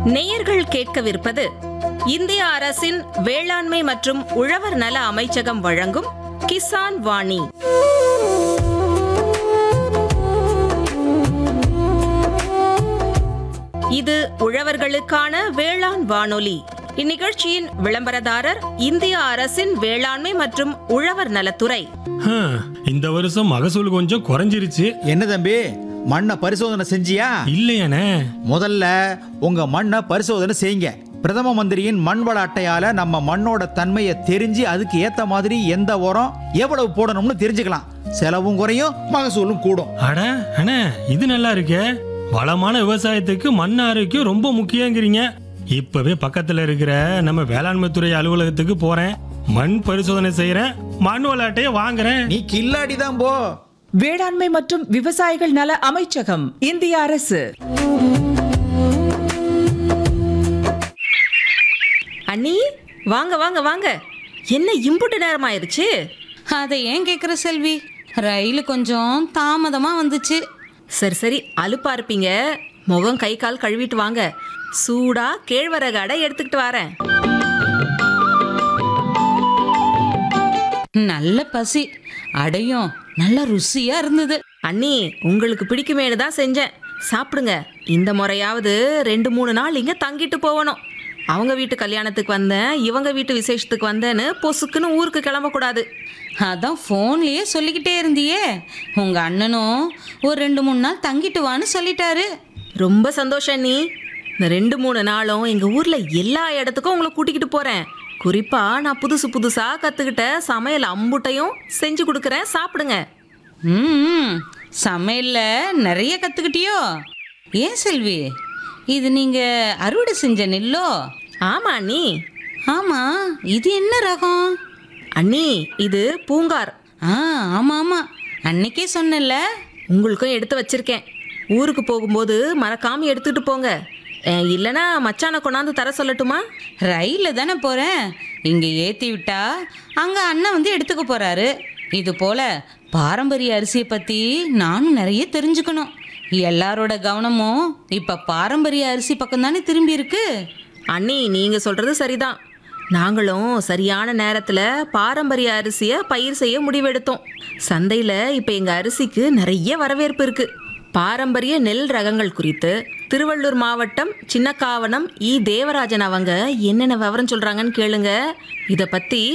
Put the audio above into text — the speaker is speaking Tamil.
நேயர்கள் கேட்கவிருப்பது இந்திய அரசின் வேளாண்மை மற்றும் உழவர் நல அமைச்சகம் வழங்கும் கிசான் வாணி இது உழவர்களுக்கான வேளாண் வானொலி இந்நிகழ்ச்சியின் விளம்பரதாரர் இந்திய அரசின் வேளாண்மை மற்றும் உழவர் நலத்துறை ஹம், இந்த வருஷம் மகசூல் கொஞ்சம் குறைஞ்சிருச்சு என்ன தம்பி மண்ணை பரிசோதனை செஞ்சியா இல்லையானே முதல்ல உங்க மண்ணை பரிசோதனை செய்யுங்க பிரதம மந்திரியின் மண் வள அட்டையால நம்ம மண்ணோட தன்மையை தெரிஞ்சு அதுக்கு ஏத்த மாதிரி எந்த உரம் எவ்வளவு போடணும்னு தெரிஞ்சுக்கலாம் செலவும் குறையும் மகசூலும் கூடும் அட அண்ணே இது நல்லா இருக்கே வளமான விவசாயத்துக்கு மண் ஆரோக்கியம் ரொம்ப முக்கியங்கிறீங்க இப்பவே பக்கத்துல இருக்கிற நம்ம வேளாண்மை துறை அலுவலகத்துக்கு போறேன் மண் பரிசோதனை செய்யறேன் மண் விளையாட்டைய வாங்குறேன் நீ கில்லாடி தான் போ வேளாண்மை மற்றும் விவசாயிகள் நல அமைச்சகம் இந்திய அரசு அண்ணி வாங்க வாங்க வாங்க என்ன இம்புட்டு நேரமாயிருச்சு அதை ஏன் கேட்குற செல்வி ரயில் கொஞ்சம் தாமதமா வந்துச்சு சரி சரி அலுப்பா இருப்பீங்க முகம் கை கால் கழுவிட்டு வாங்க சூடா கேழ்வரகு அடை எடுத்துக்கிட்டு வரேன் நல்ல பசி அடையும் நல்ல ருசியா இருந்தது அண்ணி உங்களுக்கு பிடிக்குமேனு தான் செஞ்சேன் சாப்பிடுங்க இந்த முறையாவது ரெண்டு மூணு நாள் இங்க தங்கிட்டு போகணும் அவங்க வீட்டு கல்யாணத்துக்கு வந்தேன் இவங்க வீட்டு விசேஷத்துக்கு வந்தேன்னு பொசுக்குன்னு ஊருக்கு கிளம்பக்கூடாது அதான் ஃபோன்லயே சொல்லிக்கிட்டே இருந்தியே உங்க அண்ணனும் ஒரு ரெண்டு மூணு நாள் தங்கிட்டு வான்னு சொல்லிட்டாரு ரொம்ப சந்தோஷம் நீ இந்த ரெண்டு மூணு நாளும் எங்க ஊர்ல எல்லா இடத்துக்கும் உங்களை கூட்டிக்கிட்டு போறேன் குறிப்பா நான் புதுசு புதுசா கத்துக்கிட்ட சமையல் அம்புட்டையும் செஞ்சு கொடுக்குறேன் சாப்பிடுங்க ம் சமையல்ல நிறைய கத்துக்கிட்டியோ ஏன் செல்வி இது நீங்க அறுவடை செஞ்ச நெல்லோ ஆமா அண்ணி ஆமா இது என்ன ரகம் அண்ணி இது பூங்கார் ஆ ஆமா ஆமா அன்னைக்கே சொன்னல உங்களுக்கும் எடுத்து வச்சிருக்கேன் ஊருக்கு போகும்போது மறக்காம எடுத்துட்டு போங்க அஹ், இல்லைன்னா மச்சானை கொண்டாந்து தர சொல்லட்டுமா ரயிலில் தானே போகிறேன் இங்கே ஏற்றி விட்டா அங்கே அண்ணன் வந்து எடுத்துக்க போகிறாரு இது போல பாரம்பரிய அரிசியை பற்றி நானும் நிறைய தெரிஞ்சுக்கணும் எல்லாரோட கவனமும் இப்போ பாரம்பரிய அரிசி பக்கம் தானே திரும்பி இருக்கு அண்ணி நீங்க சொல்றது சரிதான் நாங்களும் சரியான நேரத்துல பாரம்பரிய அரிசியை பயிர் செய்ய முடிவெடுத்தோம் சந்தையில இப்ப எங்க அரிசிக்கு நிறைய வரவேற்பு இருக்கு பாரம்பரிய நெல் ரகங்கள் குறித்து திருவள்ளூர் மாவட்டம் சின்னக்காவனம் இ தேவராஜன் அவங்க என்னென்ன விவரம் சொல்றாங்கன்னு கேளுங்க இத பத்தி